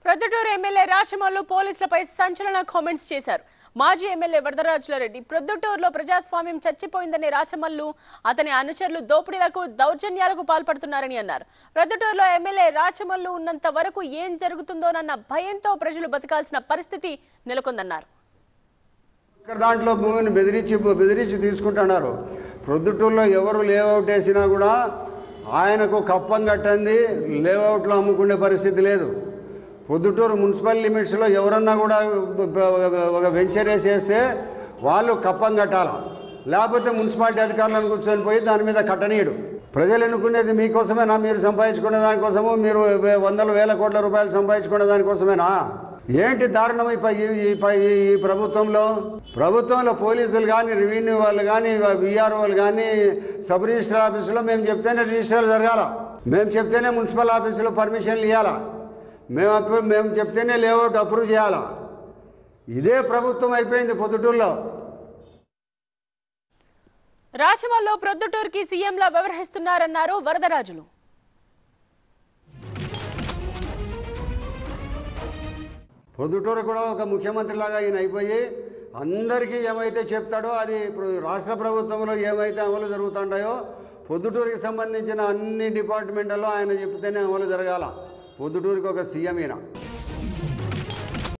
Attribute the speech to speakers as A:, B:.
A: Proddatur MLA Rachamallu పోలీసులపై సంచలన comments చేశారు మాజీ ఎమ్మెల్యే వరదరాజులారెడ్డి ప్రొద్దుటూరులో ప్రజాస్వామ్యం చచ్చిపోయిందనే రాచమల్లు అతని అనుచరులు దోపిడీలకు దౌర్జన్యాలకు పాల్పడుతున్నారని అన్నారు ప్రొద్దుటూరులో ఎమ్మెల్యే రాచమల్లు ఉన్నంత వరకు ఏం జరుగుతుందోనన్న భయంతో ప్రజలు బతకాల్సిన పరిస్థితి నెలకొందన్నారు
B: ఇక్కడ దాంట్లో భూమిని బెదిరించి బెదిరించి తీసుకుంటున్నారు ప్రొద్దుటూరులో ఎవరు లేఅవుట్ వేసినా కూడా ఆయనకు కప్పం కట్టంది లేఅవుట్లో అమ్ముకునే పరిస్థితి లేదు పొద్దుటూరు మున్సిపల్ లిమిట్స్లో ఎవరన్నా కూడా ఒక వెంచర్ వేసేస్తే వాళ్ళు కప్పం కట్టాల లేకపోతే మున్సిపాలిటీ అధికారులను కూర్చొని పోయి దాని మీద కట్టనీయడు ప్రజలు ఎన్నుకునేది మీకోసమేనా మీరు సంపాదించుకునే దానికోసము మీరు వే- వందల వేల కోట్ల రూపాయలు సంపాదించుకునే దానికోసమేనా ఏంటి దారుణం ఈ ప- ఈ- ఈ ప- ఈ- ఈ ప్రభుత్వంలో ప్రభుత్వంలో పోలీసులు కానీ రెవెన్యూ వాళ్ళు కానీ విఆర్ఓలు కానీ సబ్ రిజిస్టర్ ఆఫీసులో మేము చెప్తేనే రిజిస్టర్ జరగాల మేము చెప్తేనే మున్సిపల్ ఆఫీసులో పర్మిషన్లు ఇవ్వాలా మేము అప్రూ- మేము చెప్తేనే లేఅవుట్ అప్రూవ్ చేయాలా ఇదే ప్రభుత్వం అయిపోయింది పొద్దుటూరులో
A: రాచమల్లు ప్రొద్దుటూరుకి సీఎంలా వ్యవహరిస్తున్నారన్నారు వరదరాజులు
B: పొద్దుటూరు కూడా ఒక ముఖ్యమంత్రిలాగా ఈయన అయిపోయి అందరికీ ఏమైతే చెప్తాడో అది ఇప్పుడు రాష్ట్ర ప్రభుత్వంలో ఏమైతే అమలు జరుగుతుంటాయో పొద్దుటూరుకి సంబంధించిన అన్ని డిపార్ట్మెంట్లలో ఆయన చెప్తేనే అమలు జరగాల పొద్దుటూరుకి ఒక సీఎం ఈయన